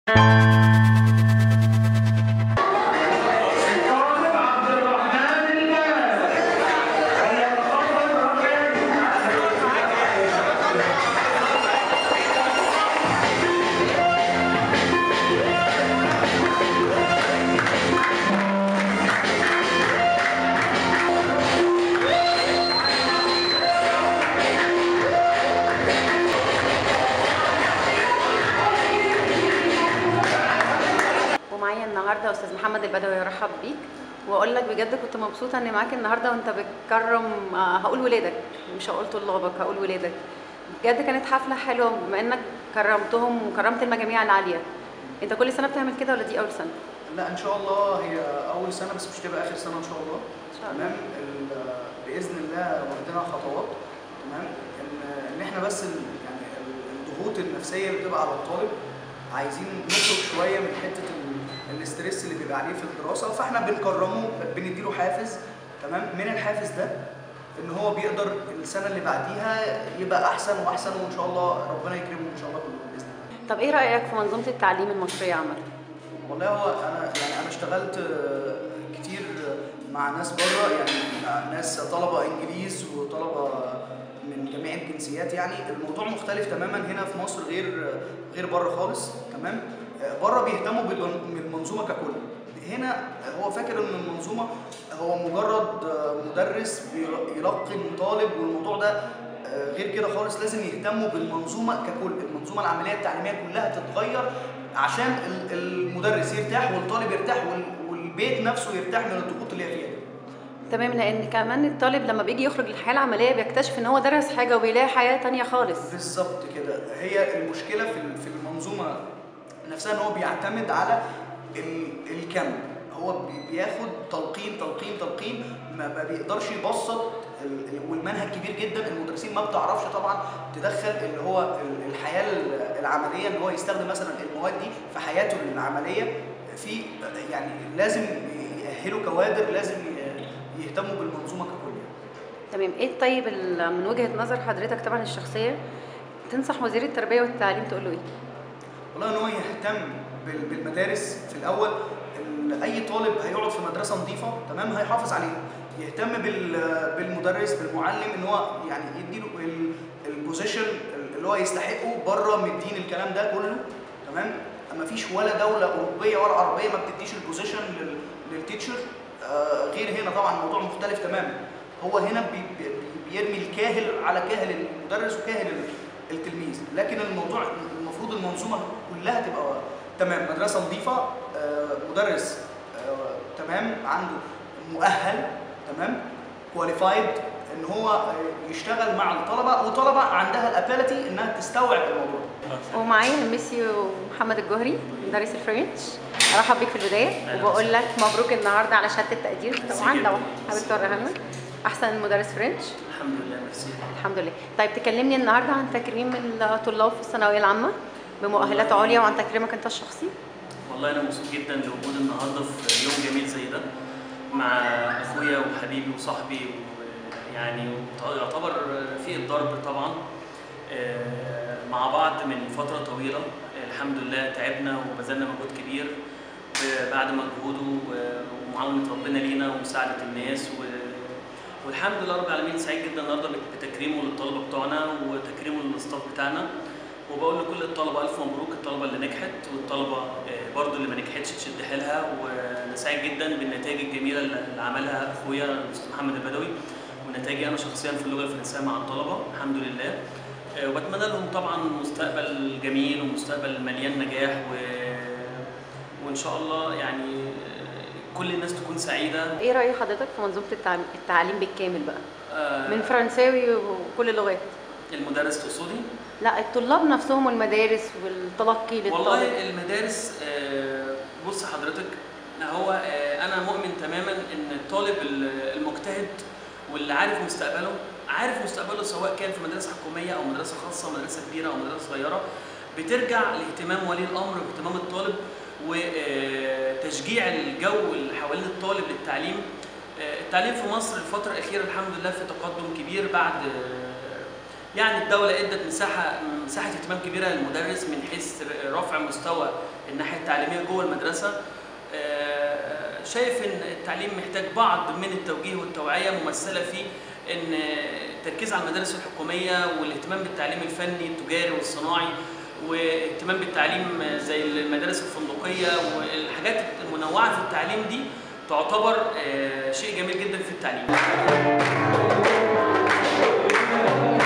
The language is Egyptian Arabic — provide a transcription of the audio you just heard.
ومعايا النهارده استاذ محمد البدوي ارحب بيك واقول لك بجد كنت مبسوطه اني معاك النهارده وانت بتكرم آه، هقول ولادك مش هقول طلابك هقول ولادك بجد كانت حفله حلوه بما انك كرمتهم وكرمت المجاميع العاليه انت كل سنه بتعمل كده ولا دي اول سنه لا ان شاء الله هي اول سنه بس مش تبقى اخر سنه ان شاء الله ان شاء الله تمام ال- باذن الله واخدينها خطوات تمام ان ان احنا بس ال- يعني ال- الضغوط النفسيه اللي بتبقى على الطالب عايزين نخرج شويه من حته ال- الاسترس اللي بيبقى عليه في الدراسه فاحنا بنكرمه بنديله حافز تمام من الحافز ده ان هو بيقدر السنه اللي بعديها يبقى احسن واحسن وان شاء الله ربنا يكرمه ان شاء الله كلهم باذن الله طب ايه رايك في منظومه التعليم المصريه عامه والله هو انا يعني انا اشتغلت آه، كتير مع ناس بره يعني مع ناس طلبه انجليز وطلبه من جميع الجنسيات يعني الموضوع مختلف تماما هنا في مصر غير غير بره خالص تمام آه، بره بيهتموا بالمن- بالمنظومه ككل هنا هو فاكر ان المنظومه هو مجرد آه، مدرس بير- يلقن طالب والموضوع ده آه، غير كده خالص لازم يهتموا بالمنظومه ككل المنظومه العمليه التعليميه كلها تتغير عشان ال- المدرس يرتاح والطالب يرتاح وال- والبيت نفسه يرتاح من الضغوط اللي هي فيها دي. تمام لان كمان الطالب لما بيجي يخرج للحياه العمليه بيكتشف ان هو درس حاجه وبيلاقي حياه تانية خالص بالظبط كده هي المشكله في ال- في المنظومه نفسها ان هو بيعتمد على ال- الكم هو بي- بياخد تلقين تلقين تلقين ما ما بيقدرش يبسط ال- ال- والمنهج كبير جدا المدرسين ما بتعرفش طبعا تدخل اللي هو ال- الحياه ال- العمليه ان هو يستخدم مثلا المواد دي في حياته العمليه في يعني لازم يأهلوا كوادر لازم ي- يهتموا بالمنظومه ككل يعني. تمام ايه طيب ال- من وجهه نظر حضرتك طبعا الشخصيه تنصح وزير التربيه والتعليم تقول له ايه والله ان هو يهتم بال- بالمدارس في الاول ال- اي طالب هيقعد في مدرسه نظيفه تمام هيحافظ عليها يهتم بال- بالمدرس بالمعلم ان هو يعني يديله ال- البوزيشن اللي هو يستحقه بره مدين الكلام ده كله تمام ما فيش ولا دوله اوروبيه ولا عربيه ما بتديش البوزيشن لل- للتيتشر آه، غير هنا طبعا الموضوع مختلف تماما هو هنا بي- بي- بيرمي الكاهل على كاهل المدرس وكاهل ال- التلميذ لكن الموضوع المفروض المنظومه كلها تبقى تمام مدرسه نظيفه آه، مدرس آه، تمام عنده مؤهل تمام كواليفايد ان هو آه، يشتغل مع الطلبه وطلبه عندها الابيلتي انها تستوعب الموضوع ومعايا ميسي محمد الجوهري مدرس الفرنش ارحب بيك في البدايه أهلا وبقول لك مبروك النهارده على شهاده التقدير ميرسي طبعا جداً. لو حابب توريها لنا احسن مدرس فرنش الحمد لله ميرسي الحمد لله طيب تكلمني النهارده عن تكريم الطلاب في الثانويه العامه بمؤهلات عليا وعن تكريمك انت الشخصي والله انا مبسوط جدا لوجود النهارده في يوم جميل زي ده مع اخويا وحبيبي وصاحبي ويعني يعتبر رفيق الدرب طبعا آه، مع بعض من فتره طويله الحمد لله تعبنا وبذلنا مجهود كبير آه، بعد مجهوده و- ومعاونه ربنا لينا ومساعده الناس و والحمد لله رب العالمين سعيد جدا النهارده بتكريمه للطلبه بتوعنا وتكريمه للستاف بتاعنا وبقول لكل الطلبه الف مبروك الطلبه اللي نجحت والطلبه آه، برضو اللي ما نجحتش تشد حيلها وانا سعيد جدا بالنتائج الجميله اللي عملها اخويا الاستاذ محمد البدوي ونتائجي انا شخصيا في اللغه الفرنسيه مع الطلبه الحمد لله آه، وبتمنى لهم طبعا مستقبل جميل ومستقبل مليان نجاح و... وان شاء الله يعني آه، كل الناس تكون سعيده ايه راي حضرتك في منظومه التعليم, التعليم بالكامل بقى آه، من فرنساوي وكل اللغات المدرس تقصدي لا الطلاب نفسهم والمدارس والتلقي للطالب والله المدارس آه، بص حضرتك هو آه، انا مؤمن تماما ان الطالب ال- المجتهد واللي عارف مستقبله عارف مستقبله سواء كان في مدرسه حكوميه او مدرسه خاصه مدرسه كبيره او مدرسه صغيره بترجع لاهتمام ولي الامر واهتمام الطالب وتشجيع الجو اللي حوالين الطالب للتعليم آه، التعليم في مصر الفتره الاخيره الحمد لله في تقدم كبير بعد آه، يعني الدولة ادت مساحة مساحة اهتمام كبيرة للمدرس من حيث رفع مستوى الناحيه التعليميه جوه المدرسه آه، شايف ان التعليم محتاج بعض من التوجيه والتوعيه ممثله في ان التركيز على المدارس الحكوميه والاهتمام بالتعليم الفني التجاري والصناعي واهتمام بالتعليم زي المدارس الفندقيه والحاجات المنوعه في التعليم دي تعتبر آه، شيء جميل جدا في التعليم